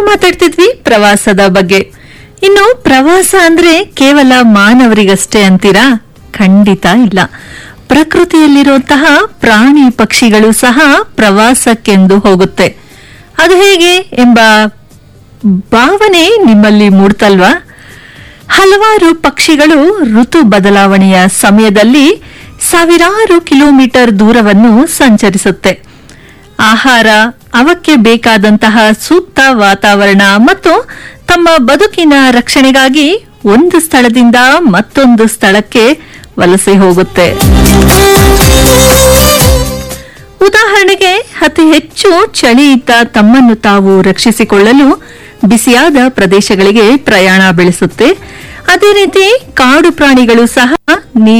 ಮಾತಾಡ್ತಿದ್ವಿ ಪ್ರವಾಸದ ಬಗ್ಗೆ ಇನ್ನು ಪ್ರವಾಸ ಅಂದ್ರೆ ಕೇವಲ ಮಾನವರಿಗಷ್ಟೇ ಅಂತೀರಾ ಖಂಡಿತ ಇಲ್ಲ ಪ್ರಕೃತಿಯಲ್ಲಿರುವಂತಹ ಪ್ರಾಣಿ ಪಕ್ಷಿಗಳು ಸಹ ಪ್ರವಾಸಕ್ಕೆಂದು ಹೋಗುತ್ತೆ ಅದು ಹೇಗೆ ಎಂಬ ಭಾವನೆ ನಿಮ್ಮಲ್ಲಿ ಮೂಡ್ತಲ್ವಾ ಹಲವಾರು ಪಕ್ಷಿಗಳು ಋತು ಬದಲಾವಣೆಯ ಸಮಯದಲ್ಲಿ ಸಾವಿರಾರು ಕಿಲೋಮೀಟರ್ ದೂರವನ್ನು ಸಂಚರಿಸುತ್ತೆ ಆಹಾರ ಅವಕ್ಕೆ ಬೇಕಾದಂತಹ ಸೂಕ್ತ ವಾತಾವರಣ ಮತ್ತು ತಮ್ಮ ಬದುಕಿನ ರಕ್ಷಣೆಗಾಗಿ ಒಂದು ಸ್ಥಳದಿಂದ ಮತ್ತೊಂದು ಸ್ಥಳಕ್ಕೆ ವಲಸೆ ಹೋಗುತ್ತೆ ಉದಾಹರಣೆಗೆ ಅತಿ ಹೆಚ್ಚು ಚಳಿಯಿಂದ ತಮ್ಮನ್ನು ತಾವು ರಕ್ಷಿಸಿಕೊಳ್ಳಲು ಬಿಸಿಯಾದ ಪ್ರದೇಶಗಳಿಗೆ ಪ್ರಯಾಣ ಬೆಳೆಸುತ್ತೆ ಅದೇ ರೀತಿ ಕಾಡು ಪ್ರಾಣಿಗಳು ಸಹ ನೀರು